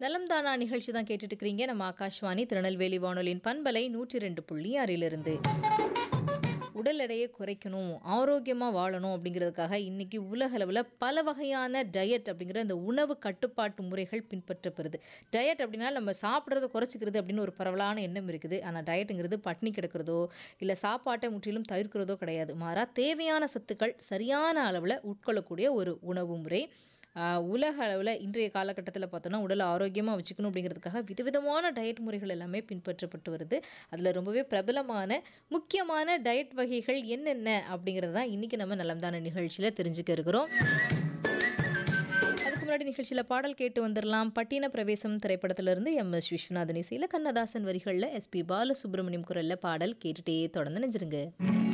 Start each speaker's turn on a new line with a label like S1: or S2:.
S1: நலம் தானா நிகழ்ச்சி தான் கேட்டுட்டு இருக்கிறீங்க நம்ம ஆகாஷ்வாணி திருநெல்வேலி வானொலியின் பண்பலை நூற்றி ரெண்டு புள்ளி ஆறிலிருந்து உடல் எடையை குறைக்கணும் ஆரோக்கியமாக வாழணும் அப்படிங்கிறதுக்காக இன்னைக்கு உலக அளவில் பல வகையான டயட் அப்படிங்கிற இந்த உணவு கட்டுப்பாட்டு முறைகள் பின்பற்றப்படுது டயட் அப்படின்னா நம்ம சாப்பிட்றத குறைச்சிக்கிறது அப்படின்னு ஒரு பரவலான எண்ணம் இருக்குது ஆனால் டயட்டுங்கிறது பட்னி கிடக்கிறதோ இல்லை சாப்பாட்டை முற்றிலும் தவிர்க்கிறதோ கிடையாது மாறா தேவையான சத்துக்கள் சரியான அளவில் உட்கொள்ளக்கூடிய ஒரு உணவு முறை ஆஹ் உலக அளவில் இன்றைய காலகட்டத்தில் பார்த்தோன்னா உடலை ஆரோக்கியமாக வச்சுக்கணும் அப்படிங்கிறதுக்காக விதவிதமான டயட் முறைகள் எல்லாமே பின்பற்றப்பட்டு வருது அதில் ரொம்பவே பிரபலமான முக்கியமான டயட் வகைகள் என்னென்ன அப்படிங்கிறது தான் இன்றைக்கி நம்ம நலம்தான நிகழ்ச்சியில் தெரிஞ்சுக்க இருக்கிறோம் அதுக்கு முன்னாடி நிகழ்ச்சியில் பாடல் கேட்டு வந்துடலாம் பட்டின பிரவேசம் திரைப்படத்திலிருந்து எம் எஸ் விஸ்வநாதன் இசையில் கண்ணதாசன் வரிகளில் எஸ்பி பாலசுப்ரமணியம் குரலில் பாடல் கேட்டுட்டே தொடர்ந்து நினைச்சிருங்க